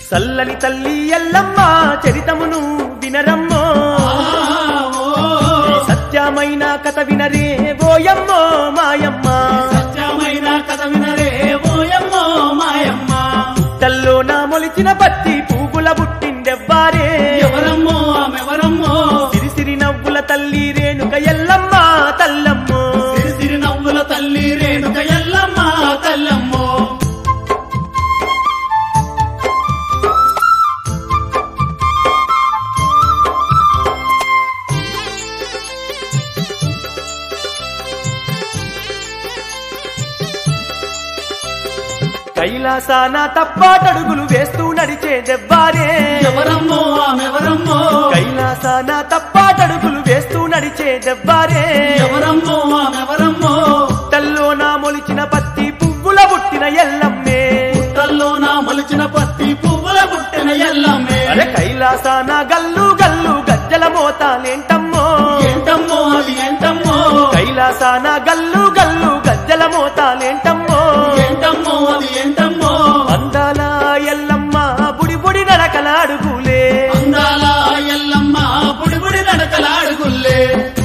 సల్లని తల్లి ఎల్లమ్మ చరితమును వినరమ్మో ఈ సత్యమైన కథ వినరే ఓయమ్మో మాయమ్మ సత్యమైన కథ వినరే ఓయమ్మో మాయమ్మ తల్లో నా మొలిచిన పత్తి పువ్వుల బుట్టిండెవ్వారే ఎవరమ్మో ఆమెవరమ్మో సిరిసిరి నవ్వుల తల్లి రేణుక ఎల్లమ్మ తల్లమ్మో సిరి సిరి నవ్వుల తల్లి రేణుక ఎల్లమ్మ తల్లమ్మో కైలాసాన తప్పాటడుగులు వేస్తూ నడిచే దెవ్వారే ఎవరమ్మో ఆమెవరమ్మో కైలాసాన తప్పాటడుగులు వేస్తూ నడిచే దెవ్వారే ఎవరమ్మో ఆమెవరమ్మో తల్లో నా మొలిచిన పత్తి పువ్వుల బుట్టిన ఎల్లమ్మే పుట్టల్లో నా మొలిచిన పత్తి పువ్వుల పుట్టిన ఎల్లమ్మే అరే కైలాసాన గల్లు గల్లు గజ్జల మోతాలేంటమ్మో ఏంటమ్మో అది ఏంటమ్మో కైలాసాన గల్లు గల్లు గజ్జల మోతాలేంటమ్మో ఏంటమ్మో అది ఏంటమ్మో అందాల ఎల్లమ్మ బుడి బుడి నడకల అడుగులే అందాల ఎల్లమ్మ బుడి బుడి నడకల అడుగుల్లే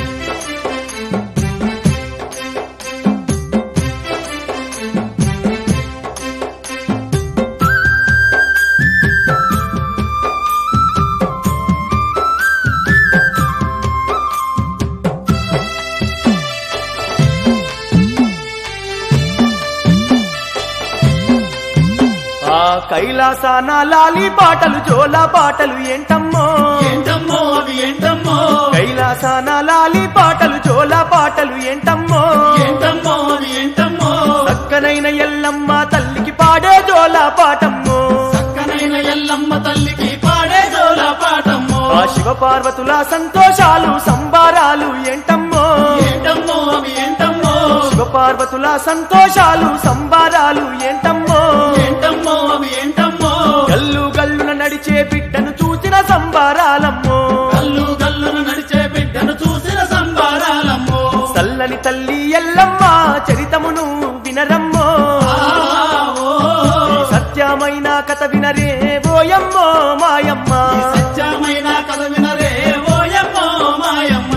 ఆ కైలాసాన లాలి పాటలు జోల పాటలు ఏంటమ్మో ఏంటమ్మో అది ఏంటమ్మో కైలాసాన లాలి పాటలు జోల పాటలు ఏంటమ్మో ఏంటమ్మో అది ఏంటమ్మో చక్కనైన ఎల్లమ్మ తల్లికి పాడే జోల పాటమ్మో చక్కనైన ఎల్లమ్మ తల్లికి పాడే జోల పాటమ్మో ఆ శివ పార్వతుల సంతోషాలు సంబారాలు ఏంటమ్మో ఏంటమ్మో అవి ఏంటమ్మో శివ పార్వతుల సంతోషాలు సంబారాలు ఏంటమ్మో ఏంటమ్మో అవి ఏంటమ్మో గల్లు గల్లున నడిచే బిడ్డను చూసిన సంబారాలమ్మో గల్లు గల్లున నడిచే బిడ్డను చూసిన సంబారాలమ్మో చల్లని తల్లి ఎల్లమ్మ చరితమును వినరమ్మో ఆ, ఓ, ఈ సత్యమైన కథ వినరే ఓయమ్మో మాయమ్మ సత్యమైన కథ వినరే ఓయమ్మో మాయమ్మ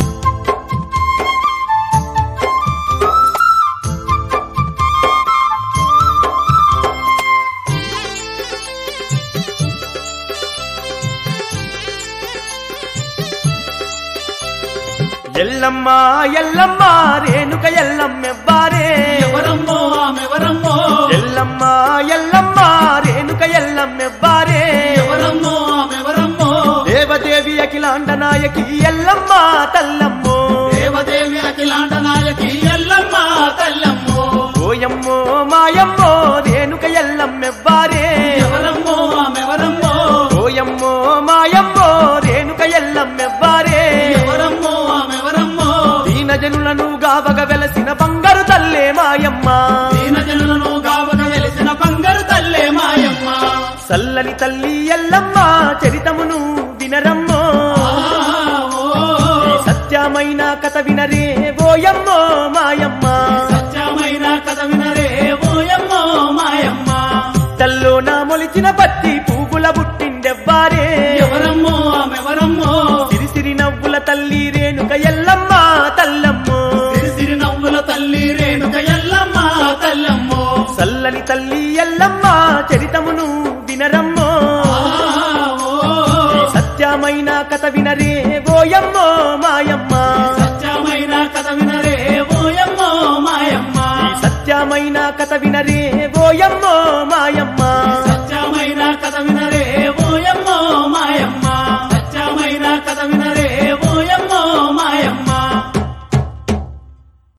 ఎల్లమ్మ ఎల్లమ్మ రేణుక ఎల్లమ్మెవ్వారే ఎవరమ్మో ఆమెవరమ్మో ఎల్లమ్మ ఎల్లమ్మ రేణుక ఎల్లమ్మెవ్వారే ఎవరమ్మో ఆమెవరమ్మో దేవదేవి అఖిలాండ నాయకి ఎల్లమ్మ తల్లమ్మో దేవదేవి అఖిలాండ నాయకి ఎల్లమ్మ తల్లమ్మో ఓయమ్మో మాయమ్మో రేణుక ఎల్లమ్మెవ్వారే ఎవరమ్మో ఆమెవరమ్మో ఓయమ్మో మాయమ్మో రేణుక ఎల్లమ్మెవ్వారే ఎవరమ్మో ఆమెవరమ్మో దీన జనులను గావగ వెలసిన బంగారు తల్లే మాయమ్మ దీన జనులను గావక వెలిసిన బంగారు తల్లే మాయమ్మ చల్లని తల్లి ఎల్లమ్మ చరితమును వినరమ్మో ఆ, ఓ, ఈ సత్యమైన కథ వినరే ఓయమ్మో మాయమ్మ సత్యమైన కథ వినరే ఓయమ్మో మాయమ్మ తల్లో నా మొలిచిన పత్తి పువ్వుల బుట్టిండెవ్వారే ఎవరమ్మో ఆమెవరమ్మో సిరిసిరి నవ్వుల తల్లి రేణుక ఎల్లమ్మ తల్లమ్మో సిరి సిరి నవ్వుల తల్లి రేణుక ఎల్లమ్మ తల్లమ్మో చల్లని తల్లి ఎల్లమ్మ చరితమును వినరమ్మో ఆ, ఓ, ఈ సత్యమైన కథ వినరే ఓయమ్మో మాయమ్మ సత్యమైన కథ వినరే ఓయమ్మో మాయమ్మ ఈ సత్యమైన కథ వినరే ఓయమ్మో మాయమ్మ సత్యమైన కథ వినరే